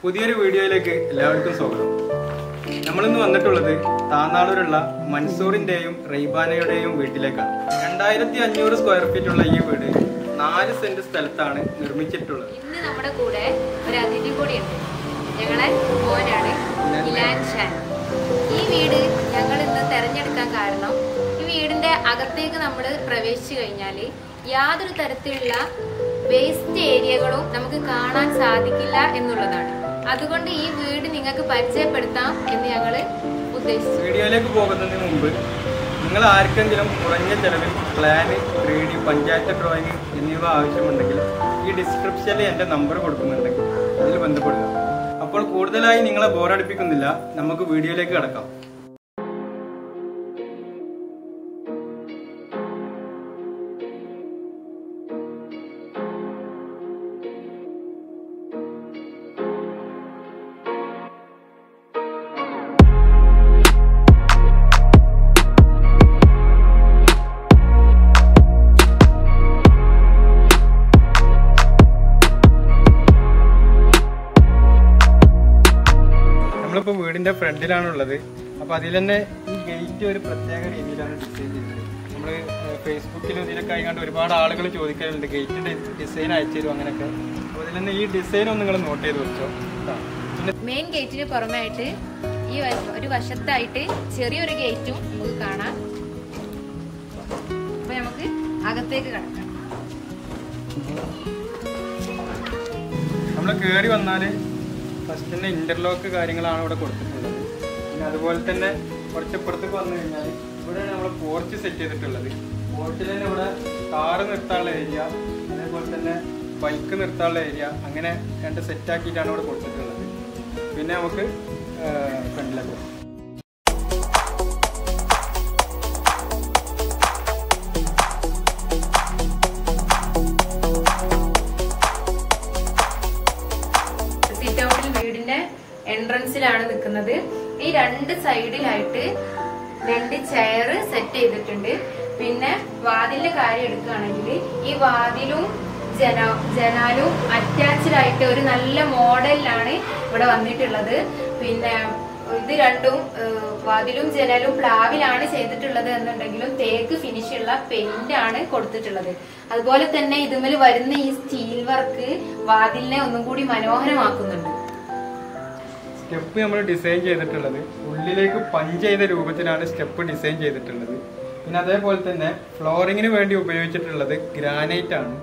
പുതിയൊരു വീഡിയോയിലേക്ക് എല്ലാവർക്കും സ്വാഗതം നമ്മളിന്ന് വന്നിട്ടുള്ളത് താന്നാളൂരുള്ള മൻസൂറിന്റെയും റെയ്ബാനയുടെയും വീട്ടിലേക്കാണ് രണ്ടായിരത്തി അഞ്ഞൂറ് സ്ക്വയർ ഫീറ്റ് ഉള്ള ഈ വീട് നാല് സെന്റ് സ്ഥലത്താണ് നിർമ്മിച്ചിട്ടുള്ളത് ഇന്ന് നമ്മുടെ കൂടെ ഒരു അതിഥി കൂടിയുണ്ട് ഞങ്ങളെ മോനാണ് ഇലാൻ ഷാൻ ഈ വീട് ഞങ്ങൾ ഇന്ന് തെരഞ്ഞെടുക്കാൻ കാരണം ഈ വീടിന്റെ അകത്തേക്ക് നമ്മൾ പ്രവേശിച്ചു കഴിഞ്ഞാൽ യാതൊരു തരത്തിലുള്ള വേസ്റ്റ് ഏരിയകളും നമുക്ക് കാണാൻ സാധിക്കില്ല എന്നുള്ളതാണ് അതുകൊണ്ട് ഈ വീട് നിങ്ങൾക്ക് പരിചയപ്പെടുത്താം എന്ന് ഞങ്ങൾ ഉദ്ദേശിച്ചു വീഡിയോയിലേക്ക് പോകുന്നതിന് മുമ്പ് നിങ്ങൾ ആർക്കെങ്കിലും കുറഞ്ഞ ചെലവിൽ plan three D panchayat drawing എന്നിവ ആവശ്യമുണ്ടെങ്കിൽ ഈ ഡിസ്ക്രിപ്ഷനിൽ എൻ്റെ നമ്പർ കൊടുക്കുന്നുണ്ടെങ്കിൽ അതിൽ ബന്ധപ്പെടുക അപ്പോൾ കൂടുതലായി നിങ്ങളെ ബോറടിപ്പിക്കുന്നില്ല നമുക്ക് വീഡിയോയിലേക്ക് കടക്കാം നമ്മളിപ്പോൾ വീടിന്റെ ഫ്രണ്ടിലാണുള്ളത് അപ്പോൾ അതിൽ തന്നെ ഈ ഗേറ്റ് ഒരു പ്രത്യേക രീതിയിലാണ് ഡിസൈൻ ചെയ്തത് നമ്മൾ ഫേസ്ബുക്കിലും ഇതിലൊക്കെ ആയിക്കാണ്ട് ഒരുപാട് ആളുകൾ ചോദിക്കാറുണ്ട് ഗേറ്റിന്റെ ഡിസൈൻ അയച്ചു തരും അങ്ങനെയൊക്കെ അപ്പോൾ അതിൽ തന്നെ ഈ ഡിസൈൻ ഒന്ന് നിങ്ങൾ നോട്ട് ചെയ്ത് വെച്ചോ കേട്ടോ. പിന്നെ മെയിൻ ഗേറ്റിന് പുറമായിട്ട് ഈ വ- ഒരു വശത്തായിട്ട് ചെറിയൊരു ഗേറ്റും നമുക്ക് കാണാം അപ്പൊ നമുക്ക് അകത്തേക്ക് കടക്കാം നമ്മൾ കയറി വന്നാൽ ഫസ്റ്റ് തന്നെ ഇന്റർലോക്ക് കാര്യങ്ങളാണ് ഇവിടെ കൊടുത്തിട്ടുള്ളത് പിന്നെ അതുപോലെ തന്നെ കുറച്ചപ്പുറത്തേക്ക് വന്നു കഴിഞ്ഞാൽ ഇവിടെയാണ് നമ്മൾ പോർച്ച് സെറ്റ് ചെയ്തിട്ടുള്ളത് പോർച്ചിൽ തന്നെ ഇവിടെ കാറ് നിർത്താനുള്ള ഏരിയ അതേപോലെ തന്നെ ബൈക്ക് നിർത്താനുള്ള ഏരിയ അങ്ങനെ രണ്ട് സെറ്റ് ആക്കിയിട്ടാണ് ഇവിടെ കൊടുത്തിട്ടുള്ളത് പിന്നെ നമുക്ക് ഫ്രണ്ടിലേക്ക് പോകാം സിറ്റ് ഔട്ടിൽ വീടിന്റെ എൻട്രൻസിലാണ് നിൽക്കുന്നത് ഈ രണ്ട് സൈഡിലായിട്ട് രണ്ട് ചെയർ സെറ്റ് ചെയ്തിട്ടുണ്ട് പിന്നെ വാതിലിന്റെ കാര്യം എടുക്കുകയാണെങ്കിൽ ഈ വാതിലും ജന ജനാലും അറ്റാച്ച്ഡ് ആയിട്ട് ഒരു നല്ല മോഡലിലാണ് ഇവിടെ വന്നിട്ടുള്ളത് പിന്നെ ഇത് രണ്ടും ഏഹ്, വാതിലും ജനലും പ്ലാവിലാണ് ചെയ്തിട്ടുള്ളത് എന്നുണ്ടെങ്കിലും തേക്ക് ഫിനിഷ് ഉള്ള പെയിന്റ് ആണ് കൊടുത്തിട്ടുള്ളത് അതുപോലെ തന്നെ ഇതുമേൽ വരുന്ന ഈ സ്റ്റീൽ വർക്ക് വാതിലിനെ ഒന്നും കൂടി മനോഹരമാക്കുന്നുണ്ട് സ്റ്റെപ്പ് നമ്മൾ ഡിസൈൻ ചെയ്തിട്ടുള്ളത് ഉള്ളിലേക്ക് പഞ്ച് ചെയ്ത രൂപത്തിലാണ് സ്റ്റെപ്പ് ഡിസൈൻ ചെയ്തിട്ടുള്ളത് പിന്നെ അതേപോലെ തന്നെ ഫ്ലോറിങ്ങിന് വേണ്ടി ഉപയോഗിച്ചിട്ടുള്ളത് ഗ്രാനൈറ്റ് ആണ്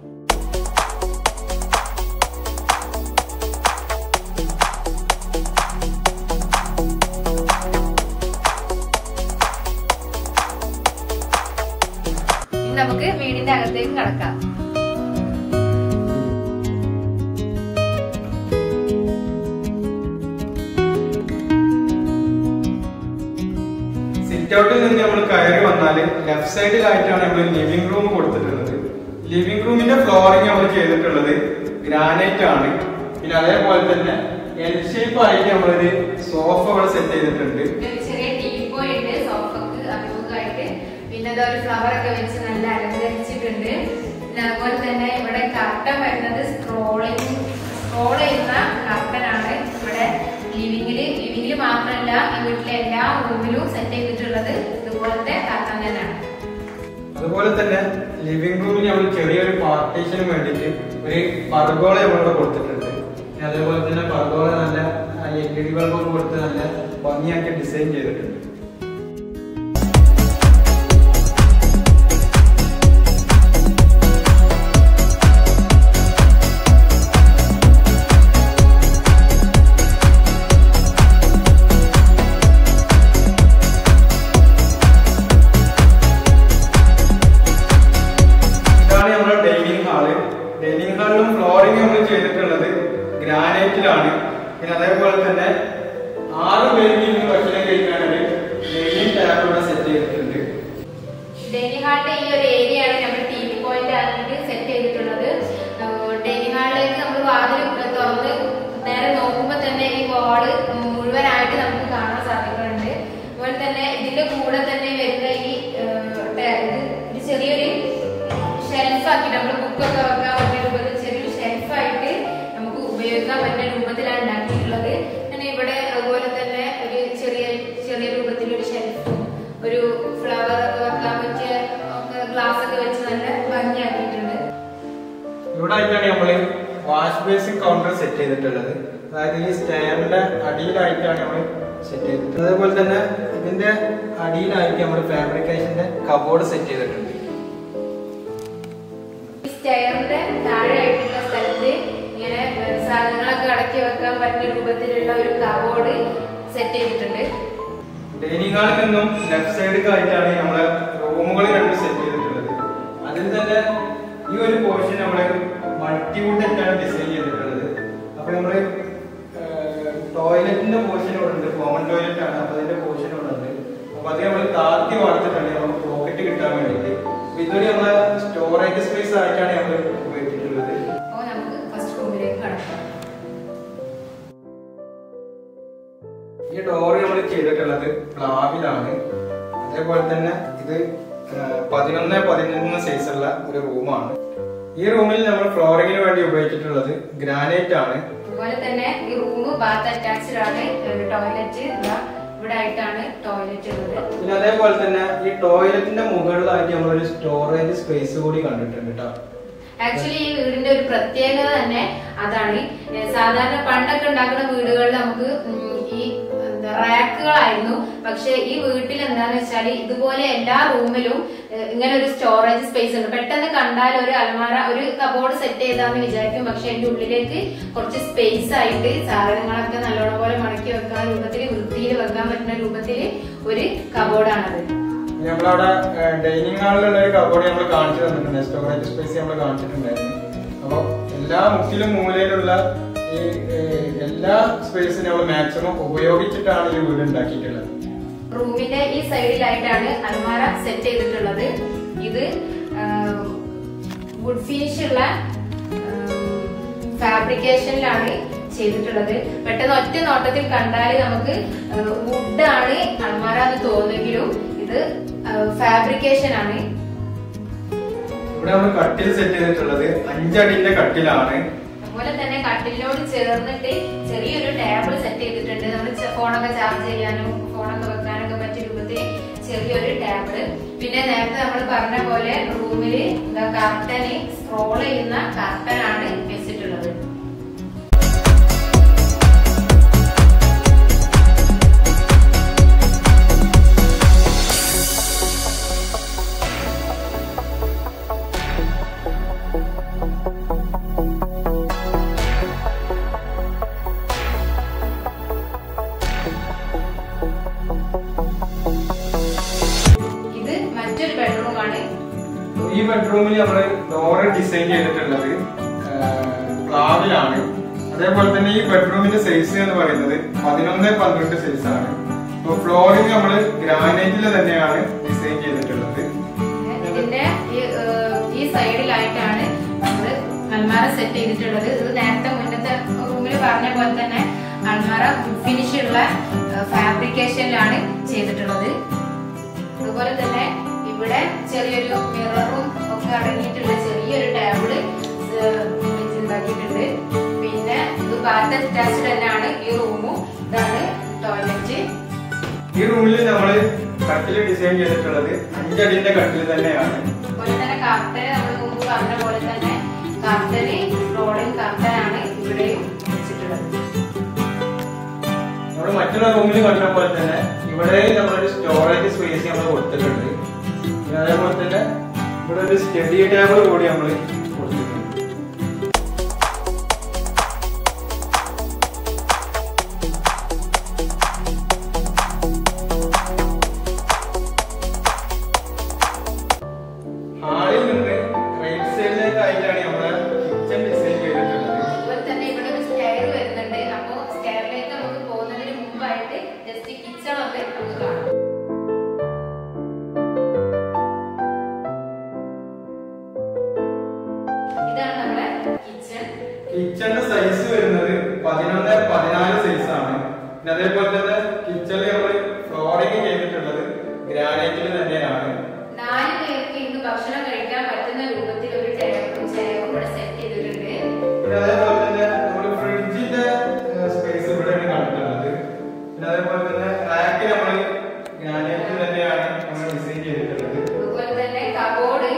ഇനി നമുക്ക് വീടിന്റെ അകത്തേക്ക് കടക്കാം സിറ്റ് ഔട്ടിൽ നിന്ന് നമ്മൾ കയറി വന്നാൽ ലെഫ്റ്റ് സൈഡിലായിട്ടാണ് നമ്മൾ ലിവിംഗ് റൂം കൊടുത്തിട്ടുള്ളത് ലിവിംഗ് റൂമിന്റെ ഫ്ലോറിംഗ് നമ്മൾ ചെയ്തിട്ടുള്ളത് ഗ്രാനൈറ്റ് ആണ് പിന്നെ അതേപോലെ തന്നെ എൽ ഷേപ്പ് ആയിട്ട് നമ്മളൊരു സോഫ ഇവിടെ സെറ്റ് ചെയ്തിട്ടുണ്ട് ഒരു ചെറിയ ടീപ്പോയ് ഉണ്ട് സോഫക്ക് അഭിമുഖമായിട്ട് പിന്നെ ഇതാ ഒരു ഫ്ലവർ ഒക്കെ വെച്ച് നല്ല അലങ്കരിച്ചിട്ടുണ്ട് പിന്നെ അതുപോലെ തന്നെ ഇവിടെ കർട്ടൻ വരുന്നത് സ്ക്രോളിങ് സ്ക്രോൾ ചെയ്യുന്ന കർട്ടൻ ആണ് ഇവിടെ ലിവിങ്ങില് ലിവിങ്ങില് മാത്രമല്ല ഈ വീട്ടിലെ എല്ലാ റൂമിലും സെറ്റ് ചെയ്തിട്ടുള്ളത് ഇതുപോലത്തെ കർട്ടൻ തന്നെയാണ് അതുപോലെ തന്നെ ലിവിംഗ് റൂമിൽ നമ്മൾ ചെറിയൊരു പാർട്ടീഷന് വേണ്ടിയിട്ട് ഒരു പർഗോള നമ്മളിവിടെ കൊടുത്തിട്ടുണ്ട് പിന്നെ അതേപോലെ തന്നെ പർഗോള നല്ല എൽ ഇ ഡി ബൾബ് കൊടുത്ത് നല്ല ഭംഗിയാക്കി ഡിസൈൻ ചെയ്തിട്ടുണ്ട് ഇതാണ് നമ്മുടെ ഡൈനിങ് ഹാള് ഡൈനിങ് ഹാളിലും ഫ്ലോറിംഗ് നമ്മൾ ചെയ്തിട്ടുള്ളത് ഗ്രാനൈറ്റിലാണ് പിന്നെ അതേപോലെ തന്നെ ആറ് പേർക്ക് ഇന്ന് ഭക്ഷണം കഴിക്കാനൊരു ഡൈനിങ് ടാബ് ഇവിടെ സെറ്റ് ചെയ്തിട്ടുണ്ട് ഡൈനിങ് ഹാളിന്റെ ഈ ഒരു ഏരിയ ആണ് നമ്മൾ ടി വി പോയിന്റ് ആക്കിയിട്ട് സെറ്റ് ചെയ്തിട്ടുള്ളത് ഡൈനിങ് ഹാളിലേക്ക് നമ്മൾ വാതിൽ തുറന്ന് നേരെ നോക്കുമ്പോൾ തന്നെ ഈ വാള് മുഴുവനായിട്ട് നമുക്ക് കാണാൻ സാധിക്കുന്നുണ്ട് അതുപോലെ തന്നെ ഇതിന്റെ കൂടെ തന്നെ വരുന്ന ഈ ഏഹ്, ടെ- ഇത് ഒരു ചെറിയൊരു ഷെൽഫ് ആക്കി നമ്മൾ ബുക്കൊക്കെ വെക്കാൻ പറ്റിയ രൂപത്തിൽ ചെറിയൊരു ഷെൽഫായിട്ട് നമുക്ക് ഉപയോഗിക്കാൻ പറ്റുന്ന രൂപത്തിലാണ് ഗ്ലാസ് ഒക്കെ വെച്ച് നല്ല ഭംഗിയാക്കിയിട്ടുണ്ട് ഇവിടെ ആയിട്ടാണ് നമ്മള് വാഷ് ബേസിൻ കൗണ്ടർ സെറ്റ് ചെയ്തിട്ടുള്ളത് അതായത് ഈ സ്റ്റെയറിന്റെ അടിയിലായിട്ടാണ് നമ്മൾ സെറ്റ് ചെയ്തിട്ടുള്ളത് അതേപോലെ തന്നെ ഇതിന്റെ അടിയിലായിട്ട് നമ്മൾ ഫാബ്രിക്കേഷന്റെ കബോർഡ് സെറ്റ് ചെയ്തിട്ടുണ്ട് ഈ സ്റ്റെയറിന്റെ താഴെയായിട്ടുള്ള സ്ഥലത്ത് ഇങ്ങനെ ഏഹ്, സാധനങ്ങളൊക്കെ അടക്കി വെക്കാൻ പറ്റുന്ന രൂപത്തിലുള്ള ഒരു കബോർഡ് സെറ്റ് ചെയ്തിട്ടുണ്ട് ഡൈനിങ് ഹാളിൽ നിന്നും ലെഫ്റ്റ് സൈഡിലേക്കായിട്ടാണ് നമ്മളെ റൂമുകൾ രണ്ട് സെറ്റ് ചെയ്തിട്ടുള്ളത് അതിൽ തന്നെ ഈ ഒരു പോർഷൻ നമ്മള് മൾട്ടിവുഡ് ആയിട്ടാണ് ഡിസൈൻ ചെയ്തിട്ടുള്ളത് അപ്പൊ നമ്മള് ടോയ്ലറ്റിന്റെ പോർഷൻ ഇവിടെ ഉണ്ട് കോമൺ ടോയ്ലറ്റ് ആണ് അപ്പൊ അതിന്റെ പോർഷൻ ഇവിടെ ഉണ്ട് അപ്പൊ അത് നമ്മൾ താത്തി വാർത്തിട്ടുണ്ട് നമുക്ക് പോക്കറ്റ് കിട്ടാൻ വേണ്ടിയിട്ട് അപ്പൊ ഇതൊരു നമ്മളെ സ്റ്റോറേജ് സ്പേസ് ആയിട്ടാണ് നമ്മൾ ഉപയോഗിച്ചിട്ടുള്ളത് അപ്പോൾ നമുക്ക് ഫസ്റ്റ് റൂമിലേക്ക് കടക്കാം ഈ ഡോറ് നമ്മൾ ചെയ്തിട്ടുള്ളത് പ്ലാവിലാണ് അതേപോലെ തന്നെ ഇത് പതിനൊന്ന് പതിനൊന്ന് സൈസുള്ള ഒരു റൂമാണ് ഈ റൂമിൽ നമ്മൾ ഫ്ലോറിങ്ങിന് വേണ്ടി ഉപയോഗിച്ചിട്ടുള്ളത് ഗ്രാനൈറ്റ് ആണ് അതുപോലെ തന്നെ ഈ റൂം ബാത്ത് അറ്റാച്ച്ഡ് ആണ് ടോയ്ലറ്റ് ഇവിടെ ആയിട്ടാണ് ടോയ്ലറ്റ് ഉള്ളത് പിന്നെ അതേപോലെ തന്നെ ഈ ടോയ്ലറ്റിന്റെ മുകളിലായിട്ട് നമ്മളൊരു സ്റ്റോറേജ് സ്പേസ് കൂടി കണ്ടിട്ടുണ്ട് കേട്ടോ ആക്ച്വലി ഈ വീടിന്റെ ഒരു പ്രത്യേകത തന്നെ അതാണ് ഏ, സാധാരണ പണ്ടൊക്കെ ഉണ്ടാക്കുന്ന വീടുകളിൽ നമുക്ക് ഉം, ഈ എന്താ റാക്കുകളായിരുന്നു പക്ഷെ ഈ വീട്ടിൽ എന്താന്ന് വെച്ചാൽ ഇതുപോലെ എല്ലാ റൂമിലും ഏ, ഇങ്ങനെ ഒരു സ്റ്റോറേജ് സ്പേസ് ഉണ്ട് പെട്ടെന്ന് കണ്ടാൽ ഒരു അലമാര ഒരു കബോർഡ് സെറ്റ് ചെയ്താന്ന് വിചാരിക്കും പക്ഷെ അതിന്റെ ഉള്ളിലേക്ക് കുറച്ച് സ്പേസ് ആയിട്ട് സാധനങ്ങളൊക്കെ നല്ലോണം പോലെ മടക്കി വെക്കാൻ രൂപത്തിൽ വൃത്തിയിൽ വെക്കാൻ പറ്റുന്ന രൂപത്തിൽ ഒരു കബോർഡാണത് പിന്നെ നമ്മളവിടെ ഡൈനിങ് ഹാളിലുള്ള ഒരു കബോർഡ് നമ്മൾ കാണിച്ചു തന്നിട്ടുണ്ട് സ്റ്റോറേജ് സ്പേസ് നമ്മൾ കാണിച്ചിട്ടുണ്ടായിരുന്നു അപ്പോൾ എല്ലാ മുക്കിലും മൂലയിലുള്ള ഈ ഏഹ്, എല്ലാ സ്പേസും നമ്മൾ മാക്സിമം ഉപയോഗിച്ചിട്ടാണ് ഈ വീട് ഉണ്ടാക്കിയിട്ടുള്ളത് റൂമിന്റെ ഈ സൈഡിലായിട്ടാണ് അലമാര സെറ്റ് ചെയ്തിട്ടുള്ളത് ഇത് വുഡ് ഫിനിഷ് ഉള്ള ഫാബ്രിക്കേഷനിലാണ് ചെയ്തിട്ടുള്ളത് പെട്ടെന്ന് ഒറ്റ നോട്ടത്തിൽ കണ്ടാൽ നമുക്ക് വുഡ് ആണ് അലമാര എന്ന് തോന്നുമെങ്കിലും ഇത് ഫാബ്രിക്കേഷൻ ആണ് ഇവിടെ നമ്മൾ കട്ടിൽ സെറ്റ് ചെയ്തിട്ടുള്ളത് അഞ്ചടിന്റെ കട്ടിലാണ് അതുപോലെ തന്നെ കട്ടിലിനോട് ചേർന്നിട്ട് ചെറിയൊരു ടേബിൾ സെറ്റ് ചെയ്തിട്ടുണ്ട് നമ്മൾ ഫോണൊക്കെ ചാർജ് ചെയ്യാനും ഫോണൊക്കെ വെക്കാനൊക്കെ പറ്റിയ രൂപത്തിൽ ചെറിയൊരു ടേബിള് പിന്നെ നേരത്തെ നമ്മൾ പറഞ്ഞ പോലെ റൂമിൽ എന്താ കർട്ടന് സ്ക്രോൾ ചെയ്യുന്ന കർട്ടനാണ് വെച്ചിട്ടുള്ളത് ഇത് മറ്റൊരു ബെഡ്റൂമാണ് ഈ ബെഡ്റൂമിൽ നമ്മൾ ഡോറ് ഡിസൈൻ ചെയ്തിട്ടുള്ളത് പ്ലാവിലാണ് അതേപോലെ തന്നെ ഈ ബെഡ്റൂമിന്റെ സൈസ് എന്ന് പറയുന്നത് പതിനൊന്ന് പന്ത്രണ്ട് സൈസ് ആണ് അപ്പൊ ഫ്ലോറിംഗ് നമ്മൾ ഗ്രാനൈറ്റിൽ തന്നെയാണ് ഡിസൈൻ ചെയ്തിട്ടുള്ളത് ഇതിന്റെ ഈ, ഏഹ്, ഈ സൈഡിലായിട്ടാണ് നമ്മൾ അൽമാര സെറ്റ് ചെയ്തിട്ടുള്ളത് ഇത് നേരത്തെ മുന്നത്തെ റൂമിൽ പറഞ്ഞ പോലെ തന്നെ അൽമാര ഫിനിഷ് ഉള്ള ഫാബ്രിക്കേഷനിലാണ് ചെയ്തിട്ടുള്ളത് അതുപോലെ തന്നെ ഇവിടെ ചെറിയൊരു മിററും ഒക്കെ അടങ്ങിയിട്ടുള്ള ചെറിയൊരു ടേബിള് വെച്ചുണ്ടാക്കിയിട്ടുണ്ട് പിന്നെ ഇത് ബാത്ത് അറ്റാച്ച്ഡ് തന്നെയാണ് ഈ റൂമും ഇതാണ് ടോയ്ലറ്റ് ഈ റൂമിൽ നമ്മൾ കട്ടിൽ ഡിസൈൻ ചെയ്തിട്ടുള്ളത് അഞ്ചടിന്റെ കട്ടിൽ തന്നെയാണ് അതുപോലെ തന്നെ കർട്ടന് നമ്മൾ മുമ്പ് പറഞ്ഞ പോലെ തന്നെ കർട്ടന് റോഡിങ് കർട്ടനാണ് ഇവിടെയും വെച്ചിട്ടുള്ളത് നമ്മൾ മറ്റുള്ള റൂമിൽ കണ്ട പോലെ തന്നെ ഇവിടെ നമ്മളൊരു സ്റ്റോറേജ് സ്പേസ് നമ്മൾ കൊടുത്തിട്ടുണ്ട് പിന്നെ അതേപോലെ തന്നെ ഇവിടെ ഒരു സ്റ്റഡി ടേബിൾ കൂടി നമ്മൾ കൊടുത്തിട്ടുണ്ട് ഹാളിൽ നിന്ന് റൈറ്റ് സൈഡിലേക്കായിട്ടാണ് നമ്മളെ കിച്ചൺ ഡിസൈൻ ചെയ്തിട്ടുള്ളത് അതുപോലെ തന്നെ ഇവിടെ ഒരു സ്റ്റെയർ വരുന്നുണ്ട് അപ്പോൾ സ്റ്റെയറിലേക്ക് നമുക്ക് പോകുന്നതിന് മുമ്പായിട്ട് ജസ്റ്റ് കിച്ചൺ ഒക്കെ നമുക്ക് കാണാം ഇതാണ് നമ്മുടെ കിച്ചൺ കിച്ചണിന്റെ സൈസ് വരുന്നത് പതിനൊന്ന് പതിനാല് സൈസ് ആണ് പിന്നെ അതേപോലെ തന്നെ കിച്ചണിൽ നമ്മൾ ഫ്ലോറിംഗ് ചെയ്തിട്ടുള്ളത് ഗ്രാനൈറ്റിൽ തന്നെയാണ് നാല് പേർക്ക് ഇന്ന് ഭക്ഷണം കഴിക്കാൻ പറ്റുന്ന രൂപത്തിൽ ഒരു ടേബിളും ചെയറും ഇവിടെ സെറ്റ് ചെയ്തിട്ടുണ്ട് പിന്നെ അതേപോലെ തന്നെ നമ്മൾ ഫ്രിഡ്ജിന്റെ സ്പേസ് ഇവിടെയാണ് കണ്ടിട്ടുള്ളത് പിന്നെ അതേപോലെ തന്നെ റാക്ക് നമ്മൾ ഗ്രാനൈറ്റിൽ തന്നെയാണ് നമ്മൾ ഡിസൈൻ ചെയ്തിട്ടുള്ളത് അതുപോലെ തന്നെ കബോർഡ്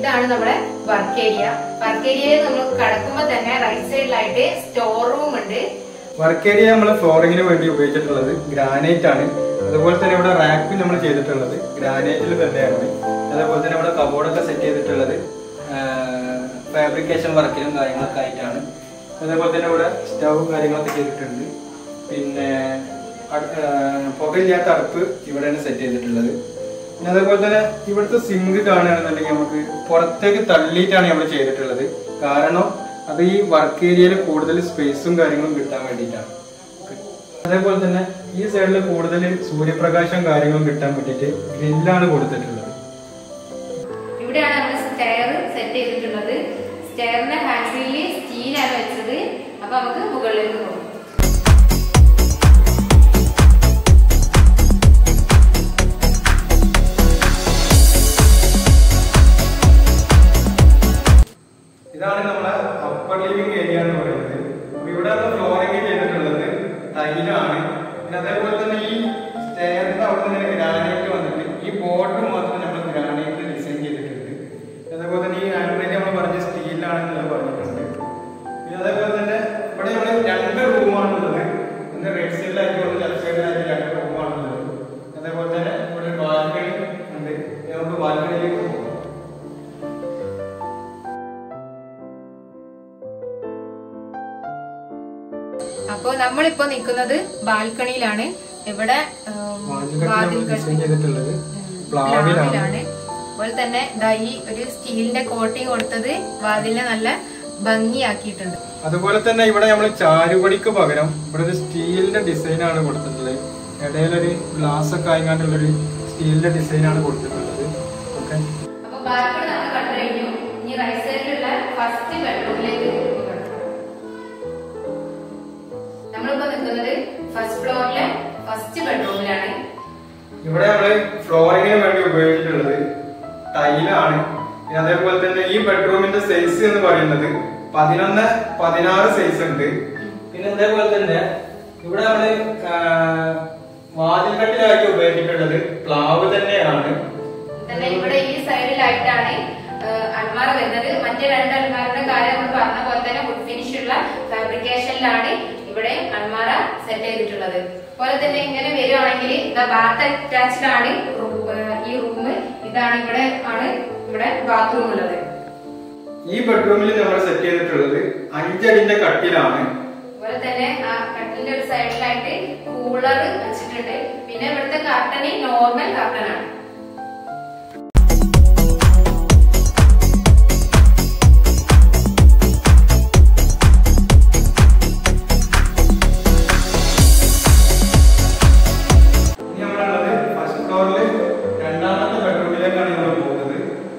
ഇതാണ് നമ്മുടെ വർക്ക് ഏരിയ വർക്ക് ഏരിയയിൽ നമ്മൾ കടക്കുമ്പോൾ തന്നെ റൈറ്റ് സൈഡിലായിട്ട് സ്റ്റോർ റൂം ഉണ്ട് വർക്ക് ഏരിയ നമ്മൾ ഫ്ലോറിങ്ങിന് വേണ്ടി ഉപയോഗിച്ചിട്ടുള്ളത് ഗ്രാനൈറ്റ് ആണ് അതുപോലെ തന്നെ ഇവിടെ റാക്ക് നമ്മൾ ചെയ്തിട്ടുള്ളത് ഗ്രാനൈറ്റിൽ തന്നെയാണ് അതേപോലെ തന്നെ ഇവിടെ കബോർഡൊക്കെ സെറ്റ് ചെയ്തിട്ടുള്ളത് ഫാബ്രിക്കേഷൻ വർക്കിലും കാര്യങ്ങളൊക്കെ ആയിട്ടാണ് അതേപോലെ തന്നെ ഇവിടെ സ്റ്റവും കാര്യങ്ങളൊക്കെ ചെയ്തിട്ടുണ്ട് പിന്നെ അട്- ആ, പുകയില്ലാത്ത അടുപ്പ് ഇവിടെയാണ് സെറ്റ് ചെയ്തിട്ടുള്ളത് പിന്നെ അതേപോലെ തന്നെ ഇവിടുത്തെ സിങ്ക് കാണുകയാണെന്നുണ്ടെങ്കിൽ നമുക്ക് പുറത്തേക്ക് തള്ളിയിട്ടാണ് നമ്മൾ ചെയ്തിട്ടുള്ളത് കാരണം അത് ഈ വർക്ക് ഏരിയയിൽ കൂടുതൽ സ്പേസും കാര്യങ്ങളും കിട്ടാൻ വേണ്ടിയിട്ടാണ് അതേപോലെ തന്നെ ഈ സൈഡിൽ കൂടുതൽ സൂര്യപ്രകാശം കാര്യങ്ങളും കിട്ടാൻ വേണ്ടിയിട്ട് ഗ്രില്ലാണ് കൊടുത്തിട്ടുള്ളത് ഇവിടെയാണ് നമ്മൾ സ്റ്റെയർ സെറ്റ് ചെയ്തിട്ടുള്ളത് സ്റ്റെയറിന്റെ ഹാൻഡിലിൽ സ്റ്റീലാണ് വെച്ചത് അപ്പൊ നമുക്ക് മുകളിലേക്ക് പോകാം ഇതാണ് നമ്മളെ അപ്പർ ലിവിംഗ് ഏരിയ എന്ന് പറയുന്നത് അപ്പൊ ഇവിടെ നമ്മൾ ഫ്ലോറിംഗ് ചെയ്തിട്ടുള്ളത് ടൈലാണ് പിന്നെ അതേപോലെ തന്നെ ഈ സ്റ്റെയറിന്റെ അവിടെ നിന്ന് ഗ്രാനൈറ്റ് വന്നിട്ട് ഈ ബോർഡർ മാത്രം നമ്മൾ ഗ്രാനൈറ്റിൽ ഡിസൈൻ ചെയ്തിട്ടുണ്ട് അതേപോലെ തന്നെ ഈ ഹാൻഡിൽ നമ്മൾ പറഞ്ഞ സ്റ്റീലിലാണെന്നുള്ളത് പറഞ്ഞിട്ടുണ്ട് പിന്നെ അതേപോലെ തന്നെ ഇവിടെ നമ്മൾ രണ്ട് റൂമാണുള്ളത് ഒന്ന് റൈറ്റ് സൈഡിലായിട്ട് ഒന്ന് ലെഫ്റ്റ് സൈഡിലായിട്ട് രണ്ട് റൂമാണുള്ളത് അതേപോലെ തന്നെ ഇവിടെ ബാൽക്കണി ഉണ്ട് ഇനി നമുക്ക് ബാൽക്കണിയിലേക്ക് പോകാം അപ്പോ നമ്മളിപ്പോ നിൽക്കുന്നത് ബാൽക്കണിയിലാണ് ഇവിടെ ഉം, വാതിൽക്കട്ടിൽ നമ്മൾ വാതിൽക്കൽ ഡിസൈൻ ചെയ്തിട്ടുള്ളത് ഉം, പ്ലാവിലാണ് പ്ലാവിലാണ് അതുപോലെ തന്നെ ദാ ഈ ഒരു സ്റ്റീലിന്റെ കോട്ടിങ് കൊടുത്തത് വാതിലിനെ നല്ല ഭംഗിയാക്കിയിട്ടുണ്ട് അതുപോലെ തന്നെ ഇവിടെ നമ്മൾ ചാരുപടിക്ക് പകരം ഇവിടെ ഒരു സ്റ്റീലിന്റെ ഡിസൈൻ ആണ് കൊടുത്തിട്ടുള്ളത് ഇടയിലൊരു ഗ്ലാസ് ഒക്കെ ആയിങ്ങാണ്ടുള്ളൊരു സ്റ്റീലിന്റെ ഡിസൈൻ ആണ് കൊടുത്തിട്ടുള്ളത് ഓക്കെ അപ്പൊ ബാൽക്കണി നമ്മൾ കണ്ടു കഴിഞ്ഞു ഇനി റൈറ്റ് സൈഡിലുള്ള ഫസ്റ്റ് ബെഡ്റൂമിലേക്ക് നമ്മളിപ്പോ നിൽക്കുന്നത് ഫസ്റ്റ് ഫ്ലോറിലെ ഫസ്റ്റ് ബെഡ്റൂമിലാണ് ഇവിടെ നമ്മള് ഫ്ലോറിങ്ങിന് വേണ്ടി ഉപയോഗിച്ചിട്ടുള്ളത് ടൈലാണ് പിന്നെ അതേപോലെ തന്നെ ഈ ബെഡ്റൂമിന്റെ സൈസ് എന്ന് പറയുന്നത് പതിനൊന്ന് പതിനാറ് സൈസ് ഉണ്ട് പിന്നെ അതേപോലെ തന്നെ ഇവിടെ നമ്മള് ആ, വാതിൽക്കട്ടിലാക്കി ഉപയോഗിച്ചിട്ടുള്ളത് പ്ലാവ് തന്നെയാണ് തന്നെ ഇവിടെ ഈ സൈഡിലായിട്ടാണ് അൽമാറ വരുന്നത് മറ്റേ രണ്ട് അൽമാരുടെ കാര്യം നമ്മൾ പറഞ്ഞ പോലെ തന്നെ വുഡ് ഫിനിഷ് ഉള്ള ഫാബ്രിക്കേഷനിലാണ് ഇവിടെ അൽമാറ സെറ്റ് ചെയ്തിട്ടുള്ളത് അതുപോലെ തന്നെ ഇങ്ങനെ വരികയാണെങ്കിൽ ബാത്ത് അറ്റാച്ച്ഡ് ആണ് room, ഏഹ്, ഈ റൂം ഇതാണ് ഇവിടെ ആണ് ഇവിടെ ബാത്റൂം ഉള്ളത് ഈ ബെഡ്റൂമിൽ നമ്മൾ സെറ്റ് ചെയ്തിട്ടുള്ളത് അഞ്ചടിന്റെ കട്ടിലാണ് അതുപോലെ തന്നെ ആ കട്ടിലിന്റെ ഒരു സൈഡിലായിട്ട് കൂളർ വെച്ചിട്ടുണ്ട് പിന്നെ ഇവിടുത്തെ കർട്ടന് നോർമൽ കർട്ടനാണ് ഇനി നമ്മളുള്ളത് ഫസ്റ്റ് ഫ്ലോറിൽ രണ്ടാമത്തെ ബെഡ്റൂമിലേക്കാണ് നമ്മൾ പോകുന്നത്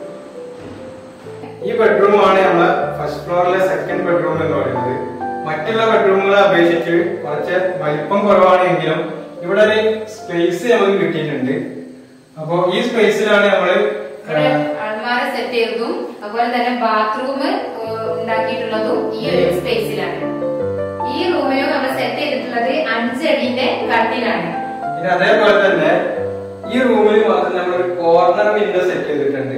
ഈ ബെഡ്റൂമാണ് നമ്മളെ ഫസ്റ്റ് ഫ്ലോറിലെ സെക്കൻഡ് ബെഡ്റൂം എന്ന് പറയുന്നത് മറ്റുള്ള ബെഡ്റൂമുകളെ അപേക്ഷിച്ച് കുറച്ച് വലിപ്പം കുറവാണെങ്കിലും ഇവിടെ ഒരു സ്പേസ് നമുക്ക് കിട്ടിയിട്ടുണ്ട് അപ്പോ ഈ സ്പേസിലാണ് നമ്മള് ഇവിടെ അൾമാര സെറ്റ് ചെയ്തതും അതുപോലെ തന്നെ ബാത്റൂം ഉണ്ടാക്കിയിട്ടുള്ളതും ഈ ഒരു സ്പേസിലാണ് ഈ റൂമിലും നമ്മൾ സെറ്റ് ചെയ്തിട്ടുള്ളത് അഞ്ചടിന്റെ കട്ടിലാണ് പിന്നെ അതേപോലെ തന്നെ ഈ റൂമിൽ മാത്രം നമ്മൾ ഒരു കോർണർ വിൻഡോ സെറ്റ് ചെയ്തിട്ടുണ്ട്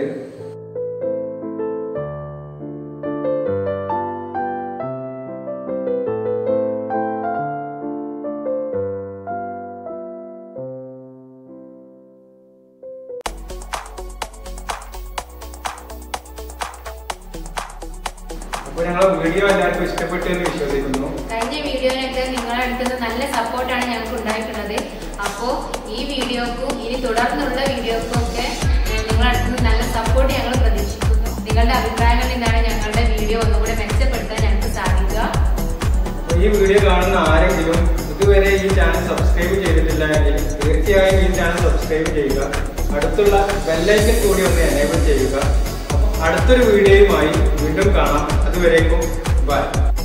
അപ്പൊ ഞങ്ങളെ വീഡിയോ എല്ലാവർക്കും ഇഷ്ടപ്പെട്ടു എന്ന് വിശ്വസിക്കുന്നു കഴിഞ്ഞ വീഡിയോയിലൊക്കെ നിങ്ങളുടെ അടുത്ത് നിന്ന് നല്ല സപ്പോർട്ടാണ് ഞങ്ങൾക്ക് ഉണ്ടായിട്ടുള്ളത് അപ്പോ ഈ വീഡിയോക്കും ഇനി തുടർന്നുള്ള വീഡിയോക്കും ഒക്കെ ഏഹ്, നിങ്ങളുടെ അടുത്ത് നിന്ന് നല്ല സപ്പോർട്ട് ഞങ്ങൾ പ്രതീക്ഷിക്കുന്നു നിങ്ങളുടെ അഭിപ്രായങ്ങൾ എന്താണ് ഞങ്ങളുടെ വീഡിയോ ഒന്നുകൂടെ മെച്ചപ്പെടുത്താൻ ഞങ്ങൾക്ക് സാധിക്കുക അപ്പൊ ഈ വീഡിയോ കാണുന്ന ആരെങ്കിലും ഇതുവരെ ഈ ചാനൽ സബ്സ്ക്രൈബ് ചെയ്തിട്ടില്ല എങ്കിൽ തീർച്ചയായും ഈ ചാനൽ സബ്സ്ക്രൈബ് ചെയ്യുക അടുത്തുള്ള ബെല്ലൈക്കൻ കൂടി ഒന്ന് എനേബിൾ ചെയ്യുക അപ്പൊ അടുത്തൊരു വീഡിയോയുമായി വീണ്ടും കാണാം അതുവരേക്കും ബൈ